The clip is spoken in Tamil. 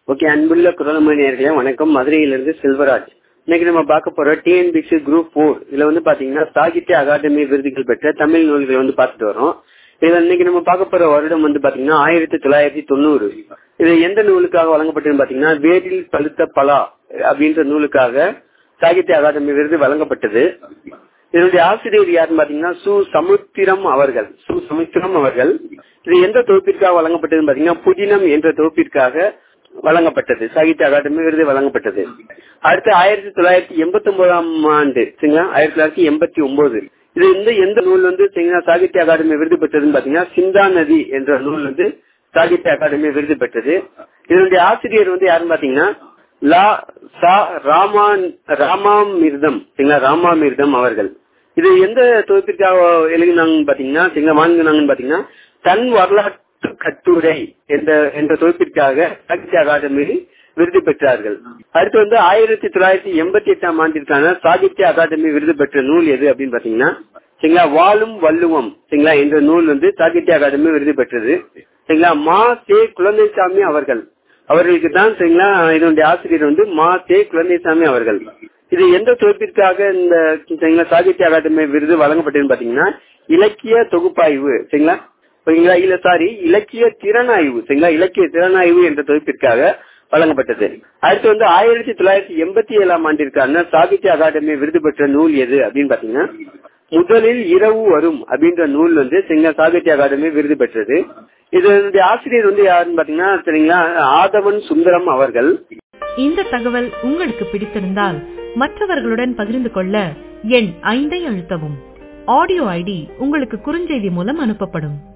ஓகே அன்புள்ள குரலமணி நேர்களே வணக்கம் மதுரையிலிருந்து செல்வராஜ் இன்னைக்கு நம்ம பார்க்க போற டிஎன்பிசி குரூப் போர் இதுல வந்து பாத்தீங்கன்னா சாகித்ய அகாடமி விருதுகள் பெற்ற தமிழ் நூல்களை வந்து பார்த்துட்டு வரோம் இதுல இன்னைக்கு நம்ம பார்க்க போற வருடம் வந்து பாத்தீங்கன்னா ஆயிரத்தி தொள்ளாயிரத்தி தொண்ணூறு இது எந்த நூலுக்காக வழங்கப்பட்டதுன்னு பாத்தீங்கன்னா வேரில் பழுத்த பலா அப்படின்ற நூலுக்காக சாகித்ய அகாடமி விருது வழங்கப்பட்டது இதனுடைய ஆசிரியர் யாருன்னு பாத்தீங்கன்னா சு சமுத்திரம் அவர்கள் சு சமுத்திரம் அவர்கள் இது எந்த தொகுப்பிற்காக வழங்கப்பட்டதுன்னு பாத்தீங்கன்னா புதினம் என்ற தொகுப்பிற்காக வழங்கப்பட்டது சாகித்ய அகாடமி விருது வழங்கப்பட்டது அடுத்து ஆயிரத்தி தொள்ளாயிரத்தி எண்பத்தி ஒன்பதாம் ஆண்டு சரிங்களா ஆயிரத்தி தொள்ளாயிரத்தி எண்பத்தி ஒன்பது இது வந்து எந்த நூல் வந்து சரிங்களா சாகித்ய அகாடமி விருது பெற்றதுன்னு பாத்தீங்கன்னா சிந்தா நதி என்ற நூல் வந்து சாகித்ய அகாடமி விருது பெற்றது இதனுடைய ஆசிரியர் வந்து யாருன்னு பாத்தீங்கன்னா லா சா ராமான் ராமாமிர்தம் சரிங்களா ராமாமிர்தம் அவர்கள் இது எந்த தொகுப்பிற்காக எழுதினாங்கன்னு பாத்தீங்கன்னா சரிங்களா வாங்கினாங்கன்னு பாத்தீங்கன்னா தன் வரலாற்று கட்டுரை என்ற என்ற தொகுப்பிற்காக சாகித்ய அகாடமி விருது பெற்றார்கள் அடுத்து வந்து ஆயிரத்தி தொள்ளாயிரத்தி எண்பத்தி எட்டாம் ஆண்டிற்கான சாகித்ய அகாடமி விருது பெற்ற நூல் எது அப்படின்னு பாத்தீங்கன்னா சரிங்களா வாழும் வள்ளுவம் சரிங்களா என்ற நூல் வந்து சாகித்ய அகாடமி விருது பெற்றது சரிங்களா மா சே குழந்தைசாமி அவர்கள் அவர்களுக்கு தான் சரிங்களா இதனுடைய ஆசிரியர் வந்து மா சே குழந்தைசாமி அவர்கள் இது எந்த தொகுப்பிற்காக இந்த சரிங்களா சாகித்ய அகாடமி விருது வழங்கப்பட்டதுன்னு பாத்தீங்கன்னா இலக்கிய தொகுப்பாய்வு சரிங்களா சரிங்களா இல்ல சாரி இலக்கிய திறனாய்வு சரிங்களா இலக்கிய திறனாய்வு என்ற தொகுப்பிற்காக வழங்கப்பட்டது அடுத்து வந்து ஆயிரத்தி தொள்ளாயிரத்தி எண்பத்தி ஏழாம் ஆண்டிற்கான சாகித்ய அகாடமி விருது பெற்ற நூல் எது அப்படின்னு பாத்தீங்கன்னா முதலில் இரவு வரும் அப்படின்ற நூல் வந்து சரிங்களா சாகித்ய அகாடமி விருது பெற்றது இதனுடைய ஆசிரியர் வந்து யாருன்னு பாத்தீங்கன்னா சரிங்களா ஆதவன் சுந்தரம் அவர்கள் இந்த தகவல் உங்களுக்கு பிடித்திருந்தால் மற்றவர்களுடன் பகிர்ந்து கொள்ள எண் ஐந்தை அழுத்தவும் ஆடியோ ஐடி உங்களுக்கு குறுஞ்செய்தி மூலம் அனுப்பப்படும்